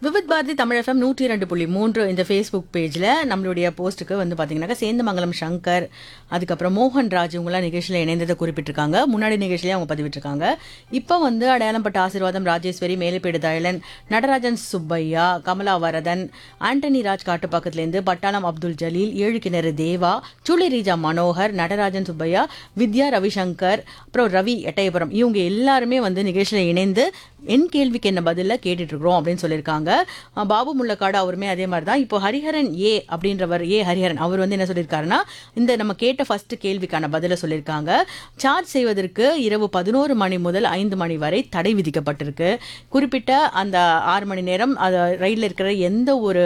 Vividh Bharathi Tamil FM நூற்றி இரண்டு புள்ளி மூன்று இந்த ஃபேஸ்புக் பேஜில் நம்மளுடைய போஸ்ட்டுக்கு வந்து பார்த்தீங்கன்னாக்கா சேந்தமங்கலம் சங்கர் அதுக்கப்புறம் மோகன் ராஜ் இவங்களாம் நிகழ்ச்சியில் இணைந்ததை குறிப்பிட்டிருக்காங்க முன்னாடி நிகழ்ச்சியிலே அவங்க பதிவிட்டிருக்காங்க இப்போ வந்து அடையாளம்பட்ட ஆசீர்வாதம் ராஜேஸ்வரி மேலப்பேடு தயலன் நடராஜன் சுப்பையா கமலா வரதன் ஆண்டனி ராஜ் காட்டுப்பாக்கத்துலேருந்து பட்டாளம் அப்துல் ஜலீல் ஏழு கிணறு தேவா சூளை ரீஜா மனோகர் நடராஜன் சுப்பையா வித்யா ரவிசங்கர் அப்புறம் ரவி எட்டயபுரம் இவங்க எல்லாருமே வந்து நிகழ்ச்சியில் இணைந்து என் கேள்விக்கு என்ன பதில கேட்டுட்டு இருக்கிறோம் அப்படின்னு சொல்லியிருக்காங்க அஹ் பாபு முள்ளக்காடு அவருமே அதே மாதிரி தான் இப்போ ஹரிஹரன் ஏ அப்படின்றவர் ஏ ஹரிஹரன் அவர் வந்து என்ன சொல்லியிருக்காருன்னா இந்த நம்ம கேட்ட ஃபர்ஸ்ட் கேள்விக்கான பதில சொல்லியிருக்காங்க சார்ஜ் செய்வதற்கு இரவு பதினோரு மணி முதல் ஐந்து மணி வரை தடை விதிக்கப்பட்டிருக்கு குறிப்பிட்ட அந்த ஆறு மணி நேரம் அது ரயிலில் இருக்கிற எந்த ஒரு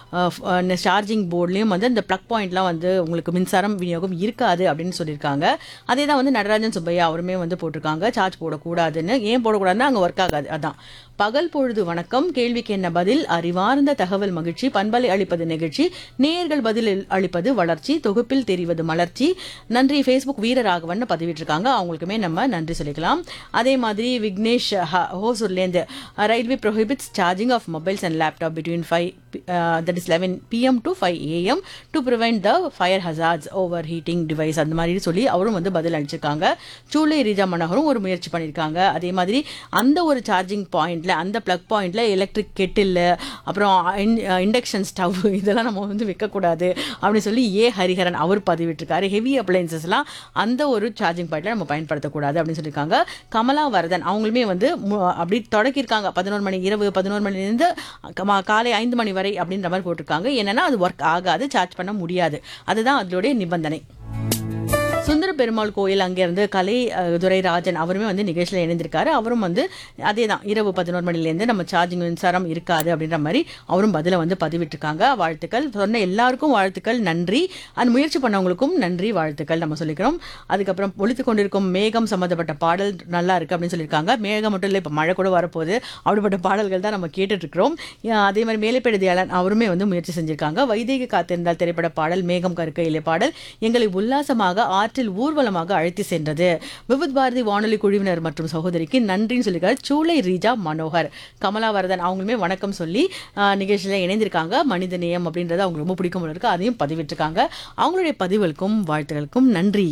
சார்ஜிங் போர்ட்லேயும் வந்து இந்த ப்ளக் பாயிண்ட்லாம் வந்து உங்களுக்கு மின்சாரம் விநியோகம் இருக்காது அப்படின்னு சொல்லியிருக்காங்க அதே தான் வந்து நடராஜன் சுப்பையா அவருமே வந்து போட்டிருக்காங்க சார்ஜ் போடக்கூடாதுன்னு ஏன் போடக்கூடாதுன்னா அங்கே ஒர்க் ஆகாது அதான் பகல் பொழுது வணக்கம் கேள்விக்கு என்ன பதில் அறிவார்ந்த தகவல் மகிழ்ச்சி பண்பலை அளிப்பது நிகழ்ச்சி நேயர்கள் பதில் அளிப்பது வளர்ச்சி தொகுப்பில் தெரிவது மலர்ச்சி நன்றி ஃபேஸ்புக் வீரராகவன் பதிவிட்டிருக்காங்க அவங்களுக்குமே நம்ம நன்றி சொல்லிக்கலாம் அதே மாதிரி விக்னேஷ் ஹ- ஹோசூர்லேருந்து railway prohibits charging of mobiles and laptop between five that is eleven PM to five AM to prevent the fire hazards over heating device அந்த மாதிரி சொல்லி அவரும் வந்து பதில் அளிச்சிருக்காங்க சூளை ரீஜா மனோகரும் ஒரு முயற்சி பண்ணியிருக்காங்க அதே மாதிரி அந்த ஒரு சார்ஜிங் பாயிண்ட்ல அந்த ப்ளக் பாயிண்ட்ல எலக்ட்ரிக் கெட்டில் அப்புறம் இண்டக்ஷன் ஸ்டவ் இதெல்லாம் நம்ம வந்து வைக்கக்கூடாது அப்படின்னு சொல்லி ஏ ஹரிஹரன் அவர் பதிவிட்டிருக்காரு ஹெவி அப்ளைன்சஸ்லாம் அந்த ஒரு சார்ஜிங் பாயிண்ட்ல நம்ம பயன்படுத்தக்கூடாது அப்படின்னு சொல்லியிருக்காங்க கமலா வரதன் அவங்களுமே வந்து மு- அப்படி தொடக்கியிருக்காங்க பதினோரு மணி இரவு பதினோரு மணிலேருந்து கமா- காலை ஐந்து மணி வரை அப்படின்ற மாதிரி போட்டிருக்காங்க என்னன்னா அது ஒர்க் ஆகாது சார்ஜ் பண்ண முடியாது அதுதான் அதனுடைய நிபந்தனை சுந்தர பெருமாள் கோயில் அங்கேருந்து கலை அஹ், துரைராஜன் அவருமே வந்து நிகழ்ச்சியில் இணைந்திருக்காரு அவரும் வந்து அதே தான் இரவு பதினோரு மணிலேருந்து நம்ம சார்ஜிங் மின்சாரம் இருக்காது அப்படின்ற மாதிரி அவரும் பதிலை வந்து பதிவிட்டிருக்காங்க வாழ்த்துக்கள் சொன்ன எல்லாருக்கும் வாழ்த்துக்கள் நன்றி அந்த முயற்சி பண்ணவங்களுக்கும் நன்றி வாழ்த்துக்கள் நம்ம சொல்லிக்கிறோம் அதுக்கப்புறம் ஒழித்து கொண்டிருக்கும் மேகம் சம்மந்தப்பட்ட பாடல் நல்லா இருக்கு அப்படின்னு சொல்லியிருக்காங்க மேகம் மட்டும் இல்லை இப்போ மழை கூட வரப்போகுது அப்படிப்பட்ட பாடல்கள் தான் நம்ம கேட்டுட்டு இருக்கிறோம் அஹ், அதே மாதிரி மேலைப்பெடு தயாளன் அவருமே வந்து முயற்சி செஞ்சிருக்காங்க வைதேகி காத்திருந்தால் திரைப்பட பாடல் மேகம் கருக்கையிலே பாடல் எங்களை உல்லாசமாக ஆற்றில் ஊர்வலமாக அழைத்து சென்றது விவித் பாரதி வானொலி குழுவினர் மற்றும் சகோதரிக்கு நன்றின்னு சொல்லியிருக்காரு சூளை ரீஜா மனோகர் கமலாவரதன் அவங்களுமே வணக்கம் சொல்லி ஆஹ், நிகழ்ச்சியில இணைந்திருக்காங்க மனித நேயம் அப்படின்றது அவங்களுக்கு ரொம்ப பிடிக்கும் போல இருக்கு அதையும் பதிவிட்டிருக்காங்க அவங்களுடைய பதிவுகளுக்கும் வாழ்த்துகளுக்கும் நன்றி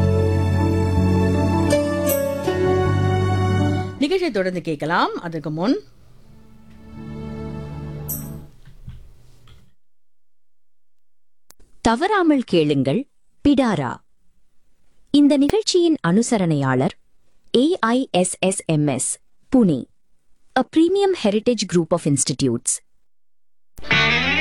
நிகழ்ச்சியை தொடர்ந்து கேட்கலாம் அதுக்கு முன் தவறாமல் கேளுங்கள் பிடாரா இந்த நிகழ்ச்சியின் அனுசரணையாளர் AISSMS Pune a premium heritage group of institutes